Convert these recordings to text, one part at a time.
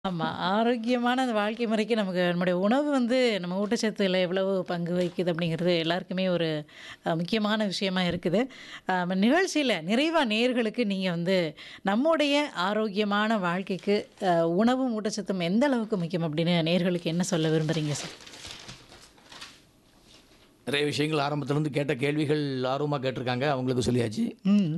ஆமா. ஆரோக்கியமான அந்த வாழ்க்கை முறைக்கு நமக்கு நம்முடைய உணவு வந்து நம்ம ஊட்டச்சத்துல எவ்வளவு பங்கு வகிக்குது அப்படிங்கிறது எல்லாருக்குமே ஒரு அ முக்கியமான விஷயமா இருக்குது. அ நம்ம நிகழ்ச்சியில நிறைவா நேயர்களுக்கு நீங்க வந்து நம்முடைய ஆரோக்கியமான வாழ்க்கைக்கு அ உணவும், ஊட்டச்சத்தும் எந்த அளவுக்கு முக்கியம் அப்படின்னு நேயர்களுக்கு என்ன சொல்ல விரும்புறீங்க சார்? நிறைய விஷயங்கள் ஆரம்பத்திலேருந்து கேட்ட கேள்விகள் ஆர்வமாக கேட்டிருக்காங்க அவங்களுக்கு சொல்லியாச்சு ம்.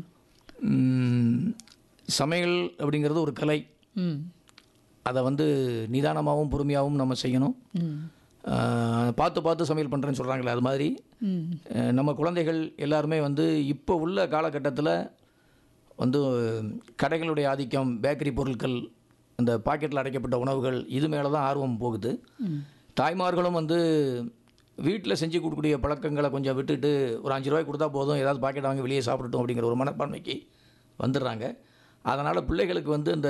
ம், சமையல் அப்படிங்கிறது ஒரு கலை ம். அதை வந்து நிதானமாகவும் பொறுமையாகவும் நம்ம செய்யணும் ம். அஹ், பார்த்து பார்த்து சமையல் பண்ணுறேன்னு சொல்கிறாங்களே அது மாதிரி ம். அஹ், நம்ம குழந்தைகள் எல்லாருமே வந்து இப்போ உள்ள காலகட்டத்தில் வந்து கடைகளுடைய ஆதிக்கம் பேக்கரி பொருட்கள் இந்த பாக்கெட்டில் அடைக்கப்பட்ட உணவுகள் இது மேலே தான் ஆர்வம் போகுது தாய்மார்களும் வந்து வீட்டில் செஞ்சு கொடுக்கக்கூடிய பழக்கங்களை கொஞ்சம் விட்டுட்டு ஒரு அஞ்சு ரூபாய் கொடுத்தா போதும் ஏதாவது பாக்கெட் வாங்கி வெளியே சாப்பிடட்டும் அப்படிங்கிற ஒரு மனப்பான்மைக்கு வந்துடுறாங்க அதனால் பிள்ளைகளுக்கு வந்து இந்த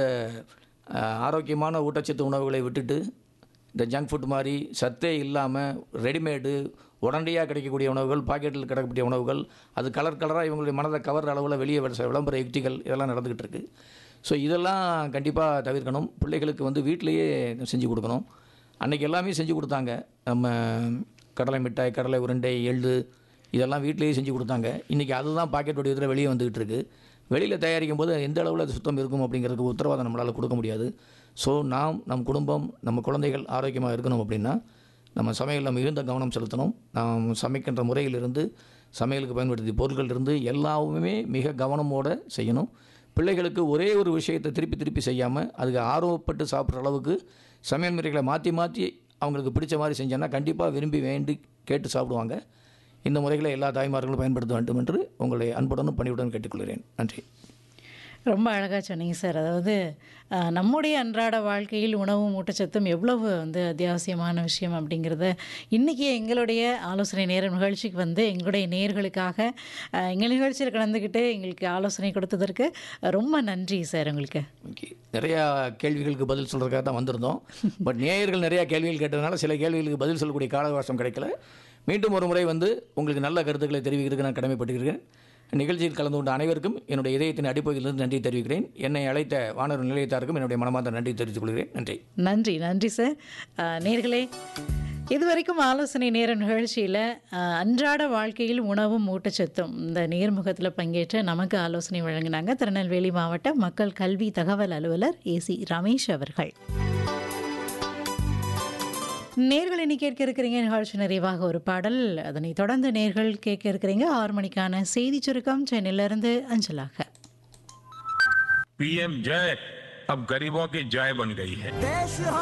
அஹ், ஆரோக்கியமான ஊட்டச்சத்து உணவுகளை விட்டுட்டு இந்த ஜங்க் ஃபுட் மாதிரி சத்தே இல்லாமல் ரெடிமேடு உடனடியாக கிடைக்கக்கூடிய உணவுகள் பாக்கெட்டில் கிடைக்கக்கூடிய உணவுகள் அது கலர் கலராக இவங்களுடைய மனதை கவர் அளவில் வெளியே வர விளம்பர யுக்திகள் இதெல்லாம் நடந்துக்கிட்டு இருக்கு ஸோ இதெல்லாம் கண்டிப்பாக தவிர்க்கணும் பிள்ளைகளுக்கு வந்து வீட்டிலேயே செஞ்சு கொடுக்கணும் அன்றைக்கி எல்லாமே செஞ்சு கொடுத்தாங்க நம்ம கடலை மிட்டாய் கடலை உருண்டை எள்ளு இதெல்லாம் வீட்டிலேயே செஞ்சு கொடுத்தாங்க இன்றைக்கி அதுதான் பாக்கெட் வடிவத்தில் வெளியே வந்துகிட்டு இருக்கு வெளியில் தயாரிக்கும் போது எந்த அளவில் அது சுத்தம் இருக்கும் அப்படிங்கிறதுக்கு உத்தரவாதம் நம்மளால் கொடுக்க முடியாது ஸோ நாம் நம் குடும்பம் நம்ம குழந்தைகள் ஆரோக்கியமாக இருக்கணும் அப்படின்னா நம்ம சமையலில் மிகுந்த கவனம் செலுத்தணும் நாம் சமைக்கின்ற முறையிலிருந்து சமையலுக்கு பயன்படுத்திய பொருட்கள் இருந்து எல்லாமே மிக கவனமோடு செய்யணும் பிள்ளைகளுக்கு ஒரே ஒரு விஷயத்தை திருப்பி திருப்பி செய்யாமல் அதுக்கு ஆர்வப்பட்டு சாப்பிட்ற அளவுக்கு சமையல் முறைகளை மாற்றி மாற்றி அவங்களுக்கு பிடிச்ச மாதிரி செஞ்சோன்னா கண்டிப்பாக விரும்பி வேண்டி கேட்டு சாப்பிடுவாங்க இந்த முறைகளை எல்லா தாய்மார்களும் பயன்படுத்த வேண்டும் என்று உங்களை அன்புடனும் பணிவுடன் கேட்டுக்கொள்கிறேன் நன்றி ரொம்ப அழகா சொன்னீங்க சார். அதாவது அ நம்முடைய அன்றாட வாழ்க்கையில் உணவும், ஊட்டச்சத்தும் எவ்வளவு வந்து அத்தியாவசியமான விஷயம் அப்படிங்கிறத இன்னைக்கு எங்களுடைய ஆலோசனை நேர நிகழ்ச்சிக்கு வந்து எங்களுடைய நேயர்களுக்காக அ எங்கள் நிகழ்ச்சியில் கலந்துக்கிட்டு எங்களுக்கு ஆலோசனை கொடுத்ததற்கு ரொம்ப நன்றி சார் உங்களுக்கு. ஓகே நிறையா கேள்விகளுக்கு பதில் சொல்கிறதுக்காக தான் வந்திருந்தோம் பட் நேயர்கள் நிறையா கேள்விகள் கேட்டதுனால சில கேள்விகளுக்கு பதில் சொல்லக்கூடிய காலவாசம் கிடைக்கல மீண்டும் ஒரு முறை வந்து உங்களுக்கு நல்ல கருத்துக்களை தெரிவிக்கிறதுக்கு நான் கடமைப்பட்டிருக்கிறேன் நிகழ்ச்சியில் கலந்து கொண்ட அனைவருக்கும் என்னுடைய இதயத்தின் அடிப்பகுதியிலிருந்து நன்றி தெரிவிக்கிறேன் என்னை அழைத்த வானொலி நிலையத்தாருக்கும் என்னுடைய மனமார்ந்த நன்றி தெரிவித்துக் கொள்கிறேன் நன்றி நன்றி நன்றி சார். அ நேயர்களே இதுவரைக்கும் ஆலோசனை நேர நிகழ்ச்சியில் அன்றாட வாழ்க்கையில் உணவும் ஊட்டச்சத்தும் இந்த நேர்முகத்தில் பங்கேற்று நமக்கு ஆலோசனை வழங்கினாங்க திருநெல்வேலி மாவட்ட மக்கள் கல்வி தகவல் அலுவலர் ஏசி ரமேஷ் அவர்கள். நேர்கள் இனி கேட்க இருக்கிறீங்க நிகழ்ச்சி நிறைவாக ஒரு பாடல் அதனை தொடர்ந்து நேர்கள் கேட்க இருக்கிறீங்க ஆறு மணிக்கான செய்தி சுருக்கம் சென்னையிலிருந்து அஞ்சலாக पीएम जय अब गरीबों की जय बन गई है देश